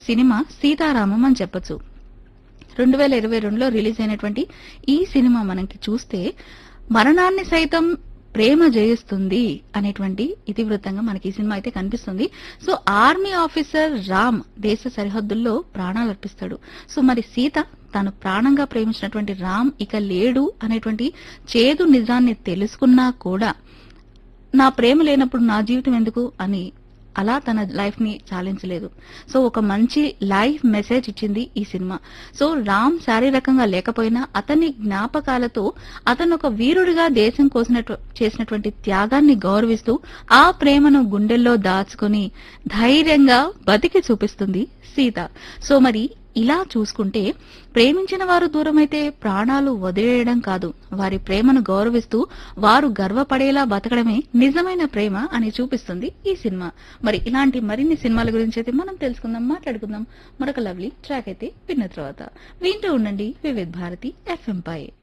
cinema Sitaramam అని చెప్పొచ్చు రెండు వేల ఇరవై రెండులో రిలీజ్ అయినటువంటి ఈ సినిమా మనకి చూస్తే మరణాన్ని సైతం ప్రేమ జయిస్తుంది అనేటువంటి ఇతివృత్తంగా మనకి ఈ సినిమా అయితే కనిపిస్తుంది సో ఆర్మీ ఆఫీసర్ రామ్ దేశ సరిహద్దుల్లో ప్రాణాలు అర్పిస్తాడు సో మరి సీత తాను ప్రాణంగా ప్రేమించినటువంటి రామ్ ఇక లేడు అనేటువంటి చేదు నిజాన్ని తెలుసుకున్నా కూడా నా ప్రేమ లేనప్పుడు నా జీవితం ఎందుకు అని అలా తన లైఫ్ ని చాలించలేదు సో ఒక మంచి లైఫ్ మెసేజ్ ఇచ్చింది ఈ సినిమా సో రామ్ శారీరకంగా లేకపోయినా అతని జ్ఞాపకాలతో అతను ఒక వీరుడిగా దేశం కోసినట్టు చేసినటువంటి త్యాగాన్ని గౌరవిస్తూ ఆ ప్రేమను గుండెల్లో దాచుకుని ధైర్యంగా బతికి చూపిస్తుంది సీత సో మరి ఇలా చూసుకుంటే ప్రేమించిన వారు దూరమైతే ప్రాణాలు వదిలేయడం కాదు వారి ప్రేమను గౌరవిస్తూ వారు గర్వపడేలా బతకడమే నిజమైన ప్రేమ అని చూపిస్తుంది ఈ సినిమా మరి ఇలాంటి మరిన్ని సినిమాల గురించి అయితే మనం తెలుసుకుందాం మాట్లాడుకుందాం మరొక లవ్లీ ట్రాక్ అయితే విన్న తర్వాత వింటూ ఉండండి వివిధ్ భారతి ఎఫ్ఎం పై